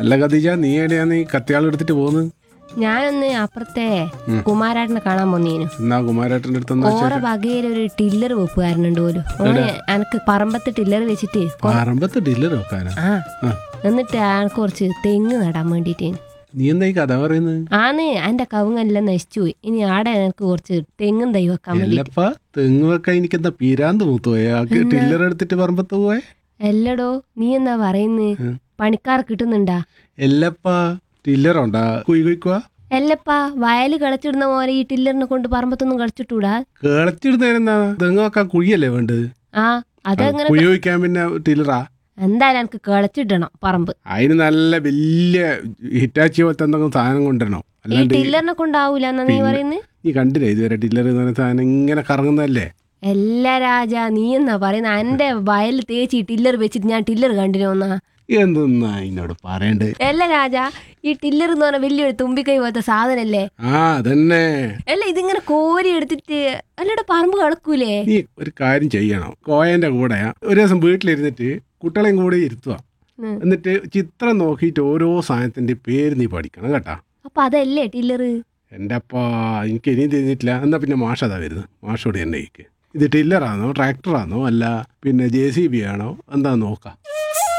അല്ല ഖദീജ നീ എവിടെയാന്ന് ഈ കത്തിയാൾ എടുത്തിട്ട് പോകുന്നത് ഞാനൊന്ന് അപ്പുറത്തെ കുമാരാട്ടനെ കാണാൻ വന്നീനു എന്നാ കുമാരേട്ടൻ്റെ അടുത്ത് എന്നാ ഓറ വകയിൽ ഒരു ടില്ലർ വെപ്പുകാരനുണ്ട് പോലും ഓന് എനക്ക് പറമ്പത്ത് ടില്ലർ വെച്ചിട്ട് കൊ- പറമ്പത്ത് ഡില്ലർ വെക്കാനാ ആ ആ. എന്നിട്ട് എനക്ക് കുറച്ച് തെങ്ങ് നടാൻ വേണ്ടിട്ടേ നീ എന്താ ഈ കഥ പറയുന്നത് ആന്ന് എന്റെ കവുങ്ങെല്ലാം നശിച്ചു പോയി ഇനി ആടെ എനിക്ക് കുറച്ച് തെങ്ങും തൈ വെക്കാൻ വേണ്ടി എല്ലപ്പാ തെങ്ങ് വെക്കാൻ എനിക്ക് എന്താ പിരാന്ത് മൂത്തുപോയ ആക്ക് ടില്ലർ എടുത്തിട്ട് പറമ്പത്ത് പോയെ എല്ലടോ നീ എന്താ പറയുന്നത് ഉം. പണിക്കാർ കിട്ടുന്നുണ്ടാ എല്ലപ്പാ ടില്ലറുണ്ടാ കുയി കുയിക്കുവാ എല്ലപ്പാ വയല് കളിച്ചിടുന്ന പോലെ ഈ ടില്ലറിനെ കൊണ്ട് പറമ്പത്തൊന്നും കളിച്ചിട്ടൂടാ കിളച്ചിടുന്നതിനെന്താ തെങ്ങ് വെക്കാൻ കുഴിയല്ലേ വേണ്ടത് ആ അതങ്ങനെ കുഴി വയ്ക്കാൻ പിന്നെ ടില്ലറാ എന്തായാലും എനിക്ക് കളിച്ചിടണം പറമ്പ് അതിന് നല്ല വലിയ ഹിറ്റാച്ചി പോലത്തെ എന്തെങ്കിലും സാധനം കൊണ്ടുവരണം ഈ അല്ലാണ്ട് ഈ- ടില്ലറിനെ കൊണ്ടാവൂല എന്നാ നീ പിന്നെ- പറയുന്നത് നീ കണ്ടില്ലേ ഇതുവരെ ടില്ലർ എന്ന് പറയുന്ന സാധനം ഇങ്ങനെ കറങ്ങുന്നതല്ലേ എല്ലാ രാജ നീ എന്നാ പറയുന്ന എന്റെ വയൽ തേച്ച് ഈ ടില്ലർ വെച്ചിട്ട് ഞാൻ ടില്ലർ കണ്ടിനോന്നാ എന്തെന്നാ എന്നോട് പറയണ്ട് അല്ല രാജ ഈ ടില്ലർ എന്ന് പറഞ്ഞ വലിയൊരു തുമ്പിക്കൈ പോലത്തെ സാധനല്ലേ ആ അതന്നെ അല്ല ഇതിങ്ങനെ കോരി എടുത്തിട്ട് അല്ലടെ പറമ്പ് കളക്കൂലേ നീ ഒരു കാര്യം ചെയ്യണം കോയന്റെ കൂടെ ഒരു ദിവസം വീട്ടിലിരുന്നിട്ട് കുട്ടികളെയും കൂടെ ഇരുത്തുക ഉം. എന്നിട്ട് ചിത്രം നോക്കിയിട്ട് ഓരോ സാധനത്തിന്റെ പേര് നീ പഠിക്കണം കേട്ടാ അപ്പൊ അതല്ലേ ടില്ലർ എൻ്റെ അപ്പാ എനിക്ക് ഇനിയും തിരിഞ്ഞിട്ടില്ല എന്നാ പിന്നെ മാഷ അതാ വരുന്നത് മാഷോട് എന്നെ ഇത് ടില്ലറാണോ ട്രാക്ടറാണോ അല്ല പിന്നെ ജെ സി ബി ആണോ എന്താ നോക്കാം